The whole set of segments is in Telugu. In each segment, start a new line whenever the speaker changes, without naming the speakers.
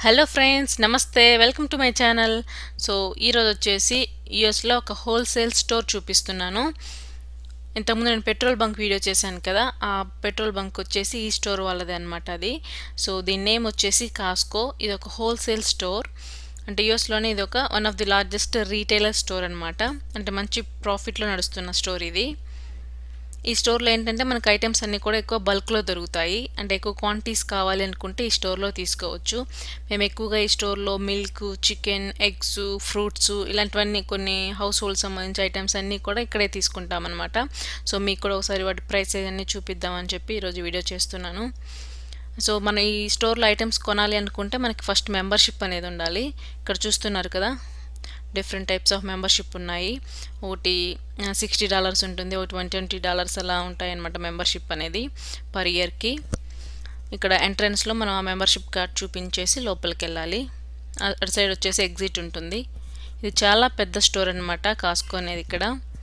హలో ఫ్రెండ్స్ నమస్తే welcome to my channel so ఈరోజు వచ్చేసి యూఎస్లో ఒక హోల్సేల్ స్టోర్ చూపిస్తున్నాను ఇంతకుముందు నేను పెట్రోల్ బంక్ వీడియో చేశాను కదా ఆ పెట్రోల్ బంక్ వచ్చేసి ఈ స్టోర్ వాళ్ళది అనమాట అది సో దీని నేమ్ వచ్చేసి కాస్కో ఇది ఒక హోల్సేల్ స్టోర్ అంటే యూఎస్లోనే ఇది ఒక one of the largest retailer store అనమాట అంటే మంచి ప్రాఫిట్లో నడుస్తున్న స్టోర్ ఇది ఈ స్టోర్లో ఏంటంటే మనకు ఐటమ్స్ అన్నీ కూడా ఎక్కువ బల్క్లో దొరుకుతాయి అంటే ఎక్కువ క్వాంటిటీస్ కావాలి అనుకుంటే ఈ స్టోర్లో తీసుకోవచ్చు మేము ఎక్కువగా ఈ స్టోర్లో మిల్క్ చికెన్ ఎగ్స్ ఫ్రూట్స్ ఇలాంటివన్నీ కొన్ని హౌస్ హోల్డ్ సంబంధించి ఐటమ్స్ అన్నీ కూడా ఇక్కడే తీసుకుంటాం అనమాట సో మీకు కూడా ఒకసారి వాటి ప్రైస్ అన్నీ చూపిద్దామని చెప్పి ఈరోజు వీడియో చేస్తున్నాను సో మన ఈ స్టోర్లో ఐటమ్స్ కొనాలి అనుకుంటే మనకి ఫస్ట్ మెంబర్షిప్ అనేది ఉండాలి ఇక్కడ చూస్తున్నారు కదా డిఫరెంట్ టైప్స్ ఆఫ్ మెంబర్షిప్ ఉన్నాయి ఒకటి సిక్స్టీ డాలర్స్ ఉంటుంది ఒకటి వన్ ట్వంటీ డాలర్స్ అలా ఉంటాయి అనమాట మెంబర్షిప్ అనేది పర్ ఇయర్కి ఇక్కడ ఎంట్రన్స్లో మనం ఆ మెంబర్షిప్ కార్డ్ చూపించేసి లోపలికి వెళ్ళాలి అటు సైడ్ వచ్చేసి ఎగ్జిట్ ఉంటుంది ఇది చాలా పెద్ద స్టోర్ అనమాట కాస్కో అనేది ఇక్కడ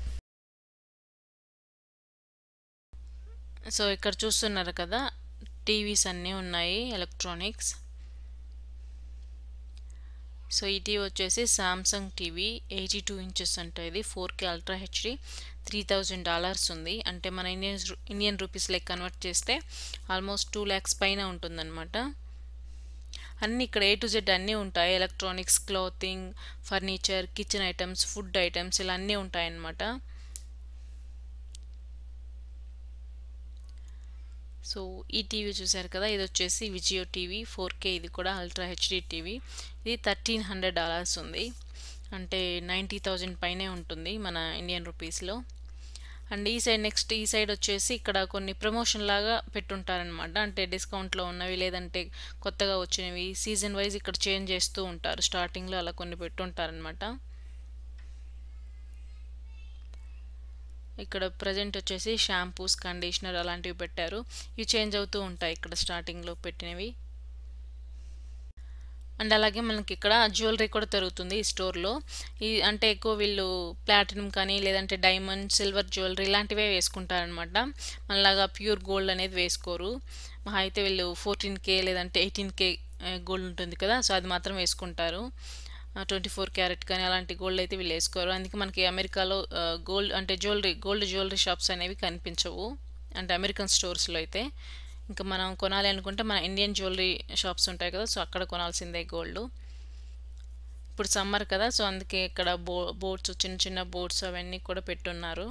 సో ఇక్కడ చూస్తున్నారు కదా టీవీస్ అన్నీ ఉన్నాయి ఎలక్ట్రానిక్స్ సో ఈ టీవీ వచ్చేసి Samsung TV eighty two inches అంటే ఇది four K ultra HD three thousand dollars ఉంది అంటే మన ఇండియన్ ఇండియన్ రూపీస్ లెక్క కన్వర్ట్ చేస్తే ఆల్మోస్ట్ టూ ల్యాక్స్ పైన ఉంటుందన్నమాట అన్నీ ఇక్కడ ఏ టు జెడ్ అన్నీ ఉంటాయి electronics clothing furniture kitchen items food items ఇలా అన్నీ ఉంటాయన్నమాట సో ఈ టీవీ చూసారు కదా ఇది వచ్చేసి విజియో టీవీ ఫోర్ కే ఇది కూడా అల్ట్రా హెచ్డి టీవీ ఇది థర్టీన్ హండ్రెడ్ డాలర్స్ ఉంది అంటే నైంటీ థౌజండ్ పైనే ఉంటుంది మన ఇండియన్ రూపీస్లో అండ్ ఈ సైడ్ నెక్స్ట్ ఈ సైడ్ వచ్చేసి ఇక్కడ కొన్ని ప్రమోషన్ లాగా పెట్టుంటారనమాట అంటే డిస్కౌంట్లో ఉన్నవి లేదంటే కొత్తగా వచ్చినవి సీజన్ వైజ్ ఇక్కడ చేంజ్ చేస్తూ ఉంటారు స్టార్టింగ్లో అలా కొన్ని పెట్టుంటారనమాట ఇక్కడ ప్రజెంట్ వచ్చేసి షాంపూస్ కండిషనర్ అలాంటివి పెట్టారు ఇవి చేంజ్ అవుతూ ఉంటాయి ఇక్కడ స్టార్టింగ్లో పెట్టినవి అండ్ అలాగే మనకి ఇక్కడ జ్యువెలరీ కూడా దొరుకుతుంది ఈ స్టోర్లో ఈ అంటే ఎక్కువ వీళ్ళు ప్లాటినం కానీ లేదంటే డైమండ్ సిల్వర్ జ్యువెలరీ ఇలాంటివే వేసుకుంటారనమాట మనలాగా ప్యూర్ గోల్డ్ అనేది వేసుకోరు మహా అయితే వీళ్ళు ఫోర్టీన్ కే లేదంటే ఎయిటీన్ కే గోల్డ్ ఉంటుంది కదా సో అది మాత్రం వేసుకుంటారు ట్వంటీ ఫోర్ క్యారెట్ కానీ అలాంటి గోల్డ్ అయితే వీళ్ళు వేసుకోరు అందుకే మనకి అమెరికాలో గోల్డ్ అంటే జ్యువెలరీ గోల్డ్ జ్యువెలరీ షాప్స్ అనేవి కనిపించవు అంటే అమెరికన్ స్టోర్స్లో అయితే ఇంకా మనం కొనాలి అనుకుంటే మన ఇండియన్ జ్యువెలరీ షాప్స్ ఉంటాయి కదా సో అక్కడ కొనాల్సిందే గోల్డ్ ఇప్పుడు సమ్మర్ కదా సో అందుకే ఇక్కడ బో బోట్స్ చిన్న చిన్న బోట్స్ అవన్నీ కూడా పెట్టున్నారు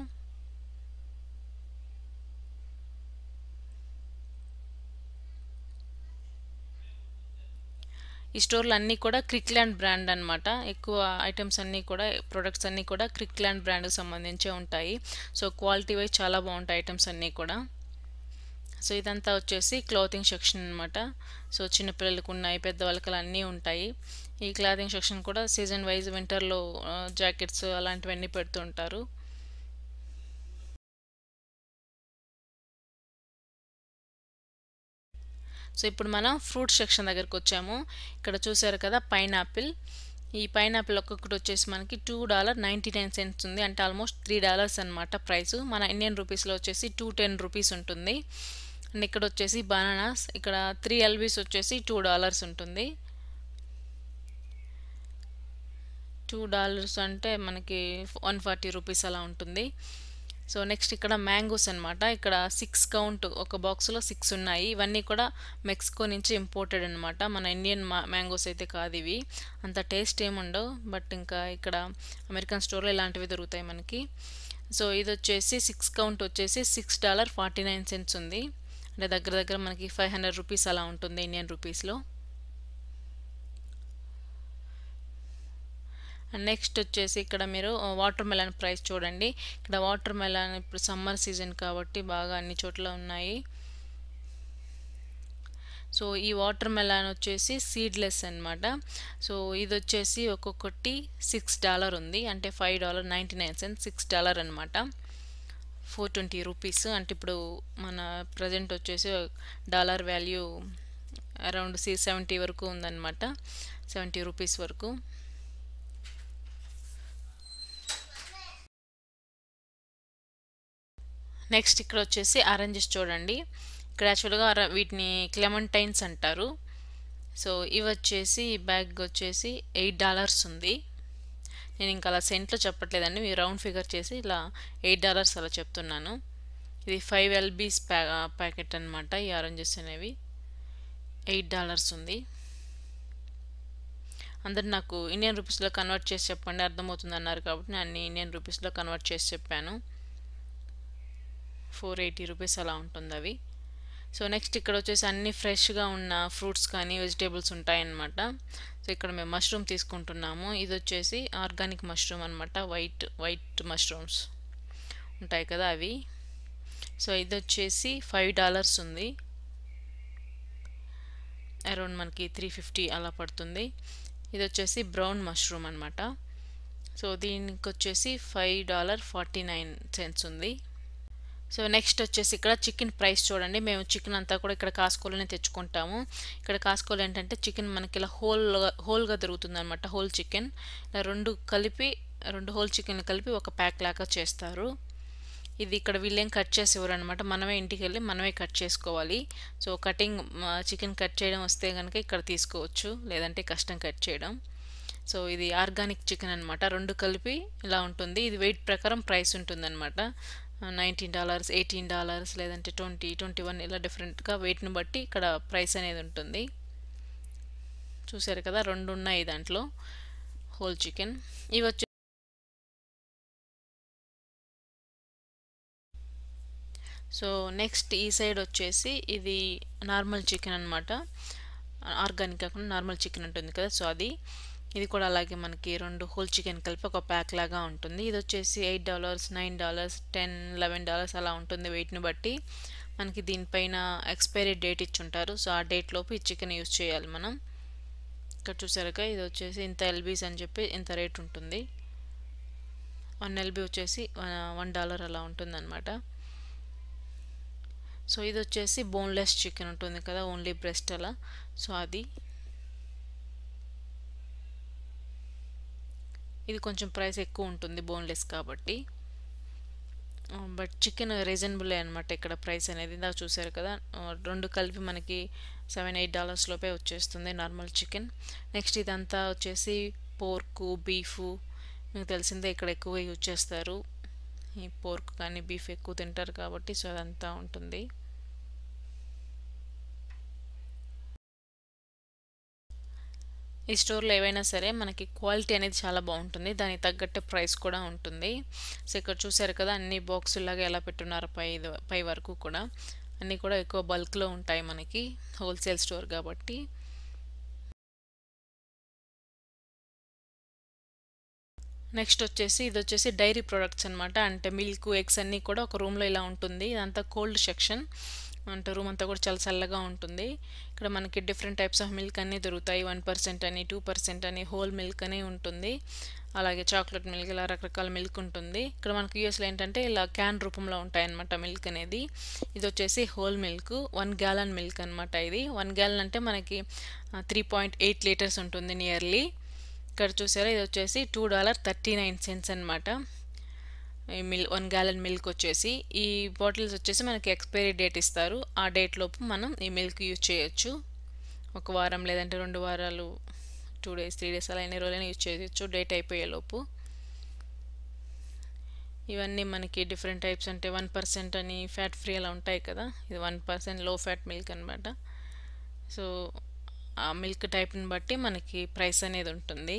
ఈ స్టోర్లు అన్నీ కూడా క్రిక్లాండ్ బ్రాండ్ అనమాట ఎక్కువ ఐటమ్స్ అన్నీ కూడా ప్రొడక్ట్స్ అన్నీ కూడా క్రిక్లాండ్ బ్రాండ్కి సంబంధించే ఉంటాయి సో క్వాలిటీ వైజ్ చాలా బాగుంటాయి ఐటమ్స్ అన్నీ కూడా సో ఇదంతా వచ్చేసి క్లాతింగ్ సెక్షన్ అనమాట సో చిన్నపిల్లలకు ఉన్నాయి పెద్దవాళ్ళకి అన్నీ ఉంటాయి ఈ క్లాతింగ్ సెక్షన్ కూడా సీజన్ వైజ్ వింటర్లో జాకెట్స్ అలాంటివన్నీ పెడుతుంటారు సో ఇప్పుడు మనం ఫ్రూట్ సెక్షన్ దగ్గరకు వచ్చాము ఇక్కడ చూసారు కదా పైనాపిల్ ఈ పైనాపిల్ ఒక్కొక్కటి వచ్చేసి మనకి two dollar ninety nine cents ఉంది అంటే ఆల్మోస్ట్ త్రీ డాలర్స్ అనమాట ప్రైస్ మన ఇండియన్ రూపీస్లో వచ్చేసి టూ టెన్ రూపీస్ ఉంటుంది అండ్ ఇక్కడ వచ్చేసి బనానాస్ ఇక్కడ త్రీ ఎల్బీస్ వచ్చేసి టూ డాలర్స్ ఉంటుంది టూ డాలర్స్ అంటే మనకి వన్ ఫార్టీ రూపీస్ అలా ఉంటుంది సో నెక్స్ట్ ఇక్కడ మ్యాంగోస్ అనమాట ఇక్కడ సిక్స్ కౌంట్ ఒక బాక్స్లో సిక్స్ ఉన్నాయి ఇవన్నీ కూడా మెక్సికో నుంచి ఇంపోర్టెడ్ అనమాట మన ఇండియన్ మ్యాంగోస్ అయితే కాదు ఇవి అంత టేస్ట్ ఏముండవు బట్ ఇంకా ఇక్కడ అమెరికన్ స్టోర్లో ఇలాంటివి దొరుకుతాయి మనకి సో ఇది వచ్చేసి సిక్స్ కౌంట్ వచ్చేసి six dollar forty nine cents ఉంది అంటే దగ్గర దగ్గర మనకి ఫైవ్ హండ్రెడ్ రూపీస్ అలా ఉంటుంది ఇండియన్ రూపీస్లో అండ్ నెక్స్ట్ వచ్చేసి ఇక్కడ మీరు వాటర్ మెలన్ ప్రైస్ చూడండి ఇక్కడ వాటర్ మెలన్ ఇప్పుడు సమ్మర్ సీజన్ కాబట్టి బాగా అన్ని చోట్ల ఉన్నాయి సో ఈ వాటర్ మెలాన్ వచ్చేసి సీడ్లెస్ అనమాట సో ఇది వచ్చేసి ఒక్కొక్కటి సిక్స్ డాలర్ ఉంది అంటే five dollar ninety nine cent six dollar అనమాట ఫోర్ ట్వంటీ రూపీస్ అంటే ఇప్పుడు మన ప్రజెంట్ వచ్చేసి డాలర్ వాల్యూ అరౌండ్ సి సెవెంటీ వరకు ఉందన్నమాట సెవెంటీ రూపీస్ వరకు నెక్స్ట్ ఇక్కడ వచ్చేసి ఆరెంజెస్ చూడండి ఇక్కడ యాక్చువల్గా వీటిని క్లెమంటైన్స్ అంటారు సో ఇవి వచ్చేసి ఈ బ్యాగ్ వచ్చేసి ఎయిట్ డాలర్స్ ఉంది నేను ఇంకా అలా సెంట్లో చెప్పట్లేదండి మీరు రౌండ్ ఫిగర్ చేసి ఇలా ఎయిట్ డాలర్స్ అలా చెప్తున్నాను ఇది ఫైవ్ ఎల్బీస్ ప్యా ప్యాకెట్ అనమాట ఈ ఆరెంజెస్ అనేవి ఎయిట్ డాలర్స్ ఉంది అందరు నాకు ఇండియన్ రూపీస్లో కన్వర్ట్ చేసి చెప్పండి అర్థమవుతుంది అన్నారు కాబట్టి నేను అన్ని ఇండియన్ రూపీస్లో కన్వర్ట్ చేసి చెప్పాను ఫోర్ ఎయిటీ రూపీస్ అలా ఉంటుంది అవి సో నెక్స్ట్ ఇక్కడ వచ్చేసి అన్ని ఫ్రెష్గా ఉన్న ఫ్రూట్స్ కానీ వెజిటేబుల్స్ ఉంటాయన్నమాట సో ఇక్కడ మేము మష్రూమ్ తీసుకుంటున్నాము ఇది వచ్చేసి ఆర్గానిక్ మష్రూమ్ అనమాట వైట్ వైట్ మష్రూమ్స్ ఉంటాయి కదా అవి సో ఇది వచ్చేసి ఫైవ్ డాలర్స్ ఉంది అరౌండ్ మనకి త్రీ ఫిఫ్టీ అలా పడుతుంది ఇది వచ్చేసి బ్రౌన్ మష్రూమ్ అనమాట సో దీనికి వచ్చేసి five dollar forty nine cents ఉంది సో నెక్స్ట్ వచ్చేసి ఇక్కడ చికెన్ ప్రైస్ చూడండి మేము చికెన్ అంతా కూడా ఇక్కడ కాసుకోలోనే తెచ్చుకుంటాము ఇక్కడ కాసుకోలు ఏంటంటే చికెన్ మనకి ఇలా హోల్ హోల్గా దొరుకుతుంది అనమాట హోల్ చికెన్ ఇలా రెండు కలిపి రెండు హోల్ చికెన్ కలిపి ఒక ప్యాక్ లాగా చేస్తారు ఇది ఇక్కడ వీళ్ళేం కట్ చేసి అనమాట మనమే ఇంటికి వెళ్ళి మనమే కట్ చేసుకోవాలి సో కటింగ్ చికెన్ కట్ చేయడం వస్తే కనుక ఇక్కడ తీసుకోవచ్చు లేదంటే కష్టం కట్ చేయడం సో ఇది ఆర్గానిక్ చికెన్ అనమాట రెండు కలిపి ఇలా ఉంటుంది ఇది వెయిట్ ప్రకారం ప్రైస్ ఉంటుందన్నమాట నైన్టీన్ డాలర్స్ ఎయిటీన్ డాలర్స్ లేదంటే ట్వంటీ ట్వంటీ వన్ ఇలా డిఫరెంట్గా వెయిట్ని బట్టి ఇక్కడ ప్రైస్ అనేది ఉంటుంది చూసారు కదా రెండు ఉన్నాయి దాంట్లో హోల్ చికెన్ ఇవి వచ్చి సో నెక్స్ట్ ఈ సైడ్ వచ్చేసి ఇది నార్మల్ చికెన్ అనమాట ఆర్గానిక్ కాకుండా నార్మల్ చికెన్ ఉంటుంది కదా సో అది ఇది కూడా అలాగే మనకి రెండు హోల్ చికెన్ కలిపి ఒక ప్యాక్ లాగా ఉంటుంది ఇది వచ్చేసి eight dollars nine dollars ten eleven dollars అలా ఉంటుంది వెయిట్ని బట్టి మనకి దీనిపైన ఎక్స్పైరీ డేట్ ఇచ్చుంటారు సో ఆ డేట్ లోపు ఈ చికెన్ యూజ్ చేయాలి మనం ఇక్కడ చూసారుగా ఇది వచ్చేసి ఇంత ఎల్బీస్ అని చెప్పి ఇంత రేట్ ఉంటుంది వన్ ఎల్బీ వచ్చేసి వన్ డాలర్ అలా ఉంటుంది అనమాట సో ఇది వచ్చేసి బోన్లెస్ చికెన్ ఉంటుంది కదా ఓన్లీ బ్రెస్ట్ అలా సో అది ఇది కొంచెం ప్రైస్ ఎక్కువ ఉంటుంది బోన్లెస్ కాబట్టి బట్ చికెన్ రీజనబుల్ అనమాట ఇక్కడ ప్రైస్ అనేది ఇందాక చూసారు కదా రెండు కలిపి మనకి సెవెన్ ఎయిట్ డాలర్స్ లోపే వచ్చేస్తుంది నార్మల్ చికెన్ నెక్స్ట్ ఇదంతా వచ్చేసి పోర్కు బీఫ్ మీకు తెలిసిందే ఇక్కడ ఎక్కువ యూజ్ చేస్తారు ఈ పోర్క్ కానీ బీఫ్ ఎక్కువ తింటారు కాబట్టి సో అదంతా ఉంటుంది ఈ స్టోర్లో ఏవైనా సరే మనకి క్వాలిటీ అనేది చాలా బాగుంటుంది దానికి తగ్గట్టు ప్రైస్ కూడా ఉంటుంది సో ఇక్కడ చూసారు కదా అన్ని బాక్సులాగా ఎలా పెట్టున్నారు పై పై వరకు కూడా అన్నీ కూడా ఎక్కువ బల్క్లో ఉంటాయి మనకి హోల్సేల్ స్టోర్ కాబట్టి నెక్స్ట్ వచ్చేసి ఇది వచ్చేసి డైరీ ప్రొడక్ట్స్ అనమాట అంటే మిల్క్ ఎగ్స్ అన్నీ కూడా ఒక రూమ్లో ఇలా ఉంటుంది ఇదంతా కోల్డ్ సెక్షన్ అంటే రూమ్ అంతా కూడా చాలా చల్లగా ఉంటుంది ఇక్కడ మనకి డిఫరెంట్ టైప్స్ ఆఫ్ మిల్క్ అన్నీ దొరుకుతాయి వన్ పర్సెంట్ అని టూ పర్సెంట్ అని హోల్ మిల్క్ అని ఉంటుంది అలాగే చాక్లెట్ మిల్క్ ఇలా రకరకాల మిల్క్ ఉంటుంది ఇక్కడ మనకి యూఎస్లో ఏంటంటే ఇలా క్యాన్ రూపంలో ఉంటాయన్నమాట మిల్క్ అనేది ఇది వచ్చేసి whole milk one gallon milk అనమాట ఇది వన్ గ్యాలన్ అంటే మనకి త్రీ పాయింట్ ఎయిట్ లీటర్స్ ఉంటుంది నియర్లీ ఇక్కడ చూసారా ఇది వచ్చేసి two dollar thirty nine cents అనమాట మిల్ వన్ గ్యాలన్ మిల్క్ వచ్చేసి ఈ బాటిల్స్ వచ్చేసి మనకి ఎక్స్పైరీ డేట్ ఇస్తారు ఆ డేట్ లోపు మనం ఈ మిల్క్ యూజ్ చేయొచ్చు ఒక వారం లేదంటే రెండు వారాలు టూ డేస్ త్రీ డేస్ అలా ఎన్ని రోజులైనా యూజ్ చేయొచ్చు డేట్ అయిపోయే లోపు ఇవన్నీ మనకి డిఫరెంట్ టైప్స్ అంటే వన్ పర్సెంట్ అని ఫ్యాట్ ఫ్రీ అలా ఉంటాయి కదా ఇది one percent low fat milk అనమాట సో ఆ మిల్క్ టైప్ని బట్టి మనకి ప్రైస్ అనేది ఉంటుంది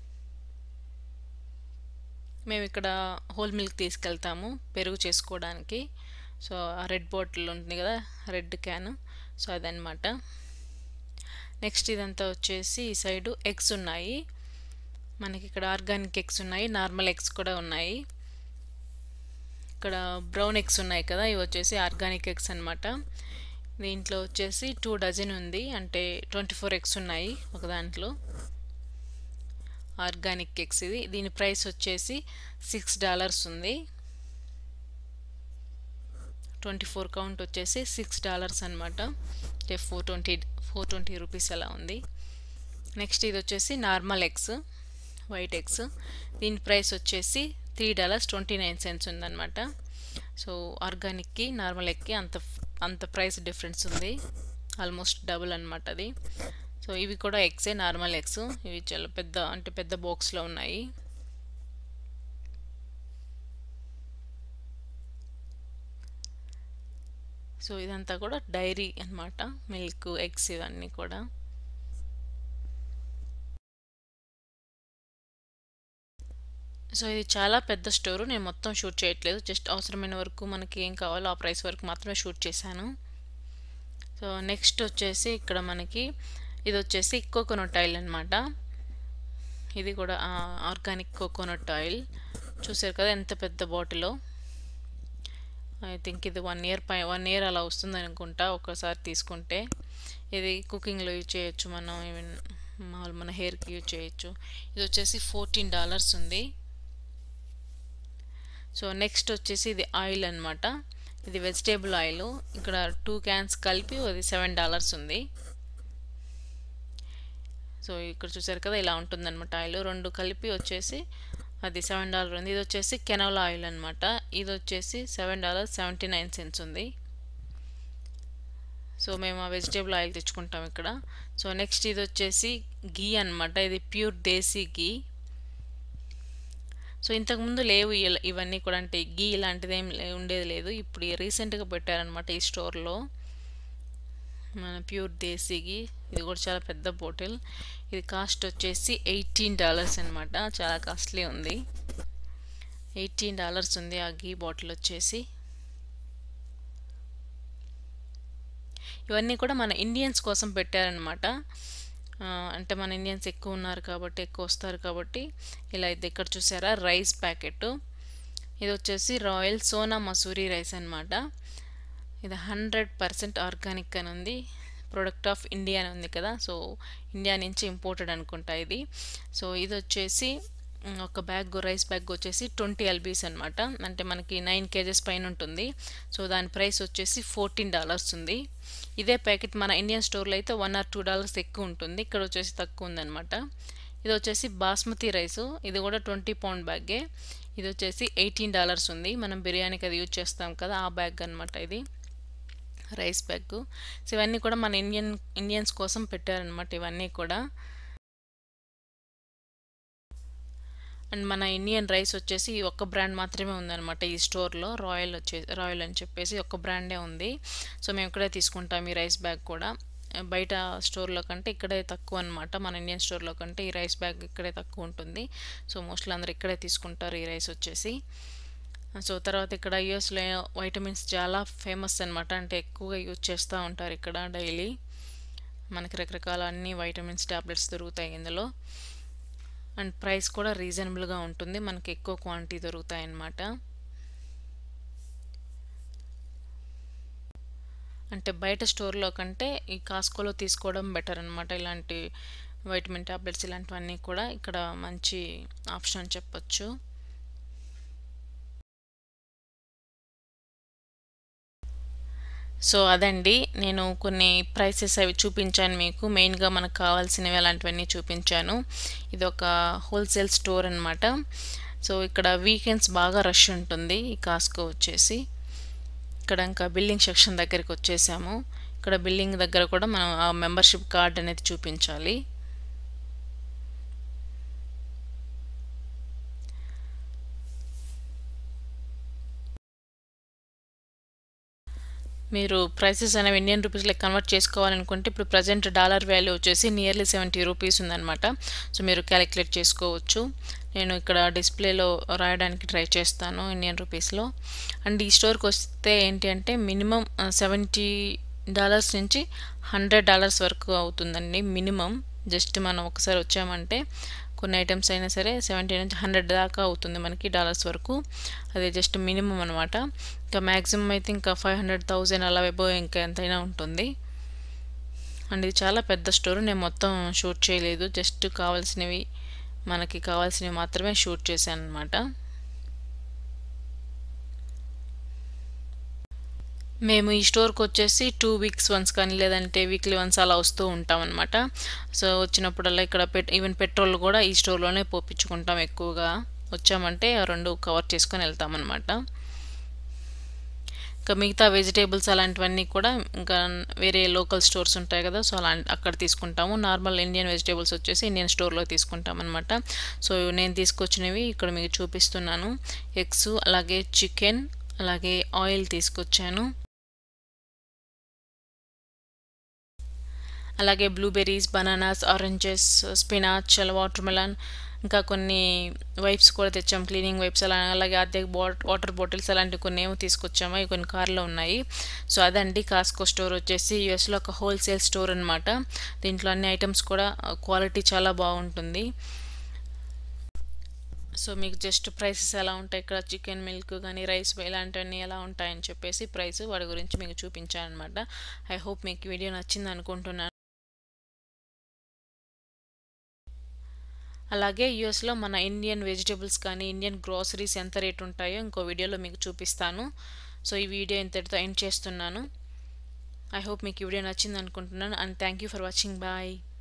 మేము ఇక్కడ హోల్ మిల్క్ తీసుకెళ్తాము పెరుగు చేసుకోవడానికి సో ఆ రెడ్ బాటిల్ ఉంటుంది కదా రెడ్ క్యాన్ సో అదనమాట నెక్స్ట్ ఇదంతా వచ్చేసి ఈ సైడు ఎగ్స్ ఉన్నాయి మనకి ఇక్కడ ఆర్గానిక్ ఎగ్స్ ఉన్నాయి నార్మల్ ఎగ్స్ కూడా ఉన్నాయి ఇక్కడ బ్రౌన్ ఎగ్స్ ఉన్నాయి కదా ఇవి వచ్చేసి ఆర్గానిక్ ఎగ్స్ అనమాట దీంట్లో వచ్చేసి టూ డజన్ ఉంది అంటే ట్వంటీ ఫోర్ ఎగ్స్ ఉన్నాయి ఒక దాంట్లో ఆర్గానిక్ ఎగ్స్ ఇది దీని ప్రైస్ వచ్చేసి సిక్స్ డాలర్స్ ఉంది ట్వంటీ ఫోర్ కౌంట్ వచ్చేసి సిక్స్ డాలర్స్ అనమాట అంటే four twenty four twenty rupees అలా ఉంది నెక్స్ట్ ఇది వచ్చేసి నార్మల్ ఎగ్స్ వైట్ ఎగ్స్ దీని ప్రైస్ వచ్చేసి three dollars twenty nine cents ఉందన్నమాట సో ఆర్గానిక్కి నార్మల్ ఎగ్కి అంత అంత ప్రైస్ డిఫరెన్స్ ఉంది ఆల్మోస్ట్ డబుల్ అనమాట అది సో ఇవి కూడా ఎగ్సే నార్మల్ ఎగ్స్ ఇవి చాలా పెద్ద అంటే పెద్ద బాక్స్లో ఉన్నాయి సో ఇదంతా కూడా డైరీ అనమాట మిల్క్ ఎగ్స్ ఇవన్నీ కూడా సో ఇది చాలా పెద్ద స్టోరు నేను మొత్తం షూట్ చేయట్లేదు జస్ట్ అవసరమైన వరకు మనకి ఏం కావాలో ఆ ప్రైస్ వరకు మాత్రమే షూట్ చేశాను సో నెక్స్ట్ వచ్చేసి ఇక్కడ మనకి ఇది వచ్చేసి కోకోనట్ ఆయిల్ అనమాట ఇది కూడా ఆర్గానిక్ కోకోనట్ ఆయిల్ చూసారు కదా ఎంత పెద్ద బాటిల్ ఐ థింక్ ఇది వన్ ఇయర్ పై వన్ ఇయర్ అలా వస్తుంది అనుకుంటా ఒకసారి తీసుకుంటే ఇది కుకింగ్లో యూజ్ చేయొచ్చు మనం ఈవెన్ మామూలు మన హెయిర్కి యూజ్ చేయొచ్చు ఇది వచ్చేసి ఫోర్టీన్ డాలర్స్ ఉంది సో నెక్స్ట్ వచ్చేసి ఇది ఆయిల్ అనమాట ఇది వెజిటేబుల్ ఆయిల్ ఇక్కడ టూ క్యాన్స్ కలిపి అది సెవెన్ డాలర్స్ ఉంది సో ఇక్కడ చూసారు కదా ఇలా ఉంటుందన్నమాట ఆయిల్ రెండు కలిపి వచ్చేసి అది సెవెన్ డాలర్ ఉంది ఇది వచ్చేసి కెనోలా ఆయిల్ అనమాట ఇది వచ్చేసి seven dollar seventy nine cents ఉంది సో మేము ఆ వెజిటేబుల్ ఆయిల్ తెచ్చుకుంటాం ఇక్కడ సో నెక్స్ట్ ఇది వచ్చేసి గీ అనమాట ఇది ప్యూర్ దేశీ గీ సో ఇంతకుముందు లేవు ఇవన్నీ కూడా అంటే గీ ఇలాంటిది ఏం ఉండేది లేదు ఇప్పుడు రీసెంట్గా పెట్టారనమాట ఈ స్టోర్లో మన ప్యూర్ దేశీ గీ ఇది కూడా చాలా పెద్ద బాటిల్ ఇది కాస్ట్ వచ్చేసి ఎయిటీన్ డాలర్స్ అనమాట చాలా కాస్ట్లీ ఉంది ఎయిటీన్ డాలర్స్ ఉంది ఆ గీ బాటిల్ వచ్చేసి ఇవన్నీ కూడా మన ఇండియన్స్ కోసం పెట్టారనమాట అంటే మన ఇండియన్స్ ఎక్కువ ఉన్నారు కాబట్టి ఎక్కువ వస్తారు కాబట్టి ఇలా ఇది ఇక్కడ చూసారా రైస్ ప్యాకెట్ ఇది వచ్చేసి రాయల్ సోనా మసూరి రైస్ అనమాట ఇది హండ్రెడ్ పర్సెంట్ ఆర్గానిక్ అని ఉంది ప్రొడక్ట్ ఆఫ్ ఇండియా అని ఉంది కదా సో ఇండియా నుంచి ఇంపోర్టెడ్ అనుకుంటా ఇది సో ఇది వచ్చేసి ఒక బ్యాగ్ రైస్ బ్యాగ్ వచ్చేసి ట్వంటీ ఎల్బీస్ అనమాట అంటే మనకి నైన్ కేజెస్ పైన ఉంటుంది సో దాని ప్రైస్ వచ్చేసి ఫోర్టీన్ డాలర్స్ ఉంది ఇదే ప్యాకెట్ మన ఇండియన్ స్టోర్లో అయితే వన్ ఆర్ టూ డాలర్స్ ఎక్కువ ఉంటుంది ఇక్కడ వచ్చేసి తక్కువ ఉందన్నమాట ఇది వచ్చేసి బాస్మతి రైస్ ఇది కూడా ట్వంటీ పౌండ్ బ్యాగే ఇది వచ్చేసి ఎయిటీన్ డాలర్స్ ఉంది మనం బిర్యానీకి అది యూజ్ చేస్తాం కదా ఆ బ్యాగ్ అనమాట ఇది రైస్ బ్యాగ్ సో ఇవన్నీ కూడా మన ఇండియన్ ఇండియన్స్ కోసం పెట్టారనమాట ఇవన్నీ కూడా అండ్ మన ఇండియన్ రైస్ వచ్చేసి ఒక్క బ్రాండ్ మాత్రమే ఉందన్నమాట ఈ స్టోర్లో రాయల్ వచ్చే రాయల్ అని చెప్పేసి ఒక్క బ్రాండే ఉంది సో మేము ఇక్కడే తీసుకుంటాం ఈ రైస్ బ్యాగ్ కూడా బయట స్టోర్లో కంటే ఇక్కడే తక్కువ అనమాట మన ఇండియన్ స్టోర్లో కంటే ఈ రైస్ బ్యాగ్ ఇక్కడే తక్కువ ఉంటుంది సో మోస్ట్లీ అందరు ఇక్కడే తీసుకుంటారు ఈ రైస్ వచ్చేసి సో తర్వాత ఇక్కడ యూఎస్లో వైటమిన్స్ చాలా ఫేమస్ అనమాట అంటే ఎక్కువగా యూజ్ చేస్తూ ఉంటారు ఇక్కడ డైలీ మనకి రకరకాల అన్ని వైటమిన్స్ ట్యాబ్లెట్స్ దొరుకుతాయి ఇందులో అండ్ ప్రైస్ కూడా రీజనబుల్గా ఉంటుంది మనకి ఎక్కువ క్వాంటిటీ దొరుకుతాయి అన్నమాట అంటే బయట స్టోర్లో కంటే ఈ కాస్కోలో తీసుకోవడం బెటర్ అనమాట ఇలాంటి వైటమిన్ ట్యాబ్లెట్స్ ఇలాంటివన్నీ కూడా ఇక్కడ మంచి ఆప్షన్ అని చెప్పొచ్చు సో అదండి నేను కొన్ని ప్రైసెస్ అవి చూపించాను మీకు మెయిన్గా మనకు కావాల్సినవి అలాంటివన్నీ చూపించాను ఇది ఒక హోల్సేల్ స్టోర్ అనమాట సో ఇక్కడ వీకెండ్స్ బాగా రష్ ఉంటుంది ఈ కాస్కో వచ్చేసి ఇక్కడ ఇంకా బిల్లింగ్ సెక్షన్ దగ్గరికి వచ్చేసాము ఇక్కడ బిల్లింగ్ దగ్గర కూడా మనం ఆ మెంబర్షిప్ కార్డ్ అనేది చూపించాలి మీరు ప్రైసెస్ అనేవి ఇండియన్ రూపీస్లో కన్వర్ట్ చేసుకోవాలనుకుంటే ఇప్పుడు ప్రజెంట్ డాలర్ వాల్యూ వచ్చేసి నియర్లీ సెవెంటీ రూపీస్ ఉందన్నమాట సో మీరు క్యాలిక్యులేట్ చేసుకోవచ్చు నేను ఇక్కడ డిస్ప్లేలో రాయడానికి ట్రై చేస్తాను ఇండియన్ రూపీస్లో అండ్ ఈ స్టోర్కి వస్తే ఏంటి అంటే మినిమం సెవెంటీ డాలర్స్ నుంచి హండ్రెడ్ డాలర్స్ వరకు అవుతుందండి మినిమం జస్ట్ మనం ఒకసారి వచ్చామంటే కొన్ని ఐటమ్స్ అయినా సరే సెవెంటీ నుంచి హండ్రెడ్ దాకా అవుతుంది మనకి డాలర్స్ వరకు అది జస్ట్ మినిమం అనమాట ఇంకా మ్యాక్సిమం అయితే ఇంకా ఫైవ్ హండ్రెడ్ థౌజండ్ అలా అయిపో ఇంకా ఎంతైనా ఉంటుంది అండ్ ఇది చాలా పెద్ద స్టోర్ నేను మొత్తం షూట్ చేయలేదు జస్ట్ కావాల్సినవి మనకి కావాల్సినవి మాత్రమే షూట్ చేశాను అనమాట మేము ఈ స్టోర్కి వచ్చేసి టూ వీక్స్ వన్స్ కానీ లేదంటే వీక్లీ వన్స్ అలా వస్తూ ఉంటాం అనమాట సో వచ్చినప్పుడల్లా ఇక్కడ పెట్ ఈవెన్ పెట్రోల్ కూడా ఈ స్టోర్లోనే పోపించుకుంటాం ఎక్కువగా వచ్చామంటే రెండు కవర్ చేసుకొని వెళ్తామన్నమాట ఇంకా మిగతా వెజిటేబుల్స్ అలాంటివన్నీ కూడా ఇంకా వేరే లోకల్ స్టోర్స్ ఉంటాయి కదా సో అలా అక్కడ తీసుకుంటాము నార్మల్ ఇండియన్ వెజిటేబుల్స్ వచ్చేసి ఇండియన్ స్టోర్లో తీసుకుంటాం అనమాట సో నేను తీసుకొచ్చినవి ఇక్కడ మీకు చూపిస్తున్నాను ఎగ్స్ అలాగే చికెన్ అలాగే ఆయిల్ తీసుకొచ్చాను అలాగే blueberries bananas oranges spinach water melon ఇంకా కొన్ని వైప్స్ కూడా తెచ్చాం క్లీనింగ్ వైప్స్ అలా అలాగే అద్దె బాట్ వాటర్ బాటిల్స్ అలాంటివి కొన్ని ఏమో తీసుకొచ్చాము అవి కొన్ని కార్లో ఉన్నాయి సో అదండి కాస్కో స్టోర్ వచ్చేసి యూఎస్లో ఒక హోల్సేల్ స్టోర్ అనమాట దీంట్లో అన్ని ఐటమ్స్ కూడా క్వాలిటీ చాలా బాగుంటుంది సో మీకు జస్ట్ ప్రైసెస్ ఎలా ఉంటాయి ఇక్కడ చికెన్ మిల్క్ కానీ రైస్ ఇలాంటివన్నీ ఎలా ఉంటాయని చెప్పేసి ప్రైస్ వాటి గురించి మీకు చూపించాను అనమాట ఐ హోప్ మీకు వీడియో నచ్చింది అనుకుంటున్నాను అలాగే యూఎస్లో మన ఇండియన్ వెజిటేబుల్స్ కానీ ఇండియన్ గ్రోసరీస్ ఎంత రేట్ ఉంటాయో ఇంకో వీడియోలో మీకు చూపిస్తాను సో ఈ వీడియో ఇంతటితో ఎండ్ చేస్తున్నాను ఐ హోప్ మీకు ఈ వీడియో నచ్చింది అనుకుంటున్నాను and thank you for watching bye